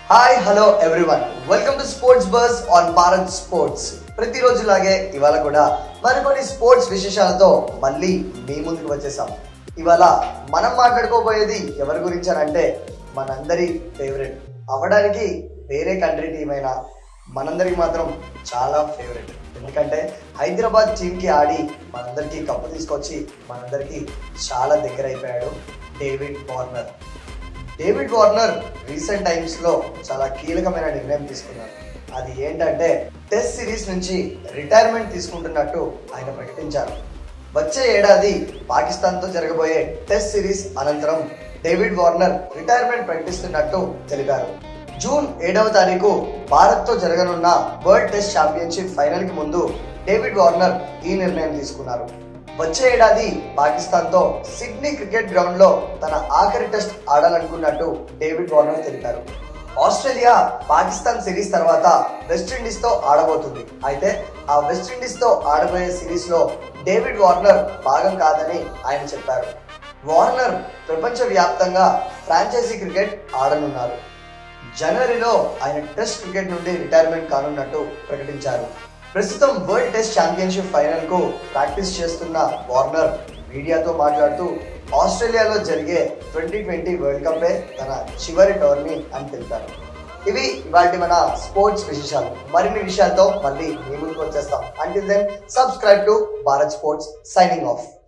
hi hello everyone welcome to sports buzz on Bharat sports ప్రతిరోజులాగే ఇవాళ కూడా మరికొన్ని స్పోర్ట్స్ విశేషాలతో మళ్ళీ మీ ముందుకు వచ్చేసాం ఇవాళ మనం మాట్లాడుకోబోయేది ఎవరి గురించి అని అంటే మనందరి ఫేవరెట్ అవ్వడానికి వేరే కంట్రీ టీం అయినా మనందరికి మాత్రం చాలా ఫేవరెట్ ఎందుకంటే హైదరాబాద్ టీంకి ఆడి మనందరికీ కప్పు తీసుకొచ్చి మనందరికీ చాలా దగ్గర అయిపోయాడు David Warner David Warner recent times లో చాలా కీలకమైన నిర్ణయం తీసుకున్నారు అది ఏంటంటే టెస్ట్ సిరీస్ నుంచి రిటైర్మెంట్ తీసుకుంటున్నట్టు ఆయన ప్రకటించారు వచ్చే ఏడాది పాకిస్తాన్ తో జరగబోయే టెస్ట్ సిరీస్ అనంతరం డేవిడ్ వార్నర్ రిటైర్మెంట్ ప్రకటిస్తున్నట్టు తెలిపారు జూన్ ఏడవ తారీఖు భారత్ తో జరగనున్న వరల్డ్ టెస్ట్ ఛాంపియన్షిప్ ఫైనల్ కి ముందు డేవిడ్ వార్నర్ ఈ నిర్ణయం తీసుకున్నారు వచ్చే ఏడాది పాకిస్తాన్ తో సిడ్నీ క్రికెట్ గ్రౌండ్ లో తన ఆఖరి టెస్ట్ ఆడాలనుకున్నట్టు డేవిడ్ వార్నర్ తెలిపారు ఆస్ట్రేలియా పాకిస్తాన్ సిరీస్ తర్వాత వెస్టిండీస్ తో ఆడబోతుంది అయితే ఆ వెస్టిండీస్ తో ఆడబోయే సిరీస్ లో డేవిడ్ వార్నర్ భాగం కాదని ఆయన చెప్పారు వార్నర్ ప్రపంచ వ్యాప్తంగా ఫ్రాంచైజీ క్రికెట్ ఆడనున్నారు జనవరిలో ఆయన టెస్ట్ క్రికెట్ నుండి రిటైర్మెంట్ కానున్నట్టు ప్రకటించారు ప్రస్తుతం వరల్డ్ టెస్ట్ ఛాంపియన్షిప్ ఫైనల్ కు ప్రాక్టీస్ చేస్తున్న వార్నర్ మీడియాతో మాట్లాడుతూ ఆస్ట్రేలియాలో జరిగే ట్వంటీ ట్వంటీ వరల్డ్ కప్ తన చివరి టోర్నీ అని తెలిపారు ఇవి ఇవాటి మన స్పోర్ట్స్ విశేషాలు మరిన్ని విషయాలతో మళ్ళీ మీ ముందుకు వచ్చేస్తాం until then subscribe to Bharat sports signing of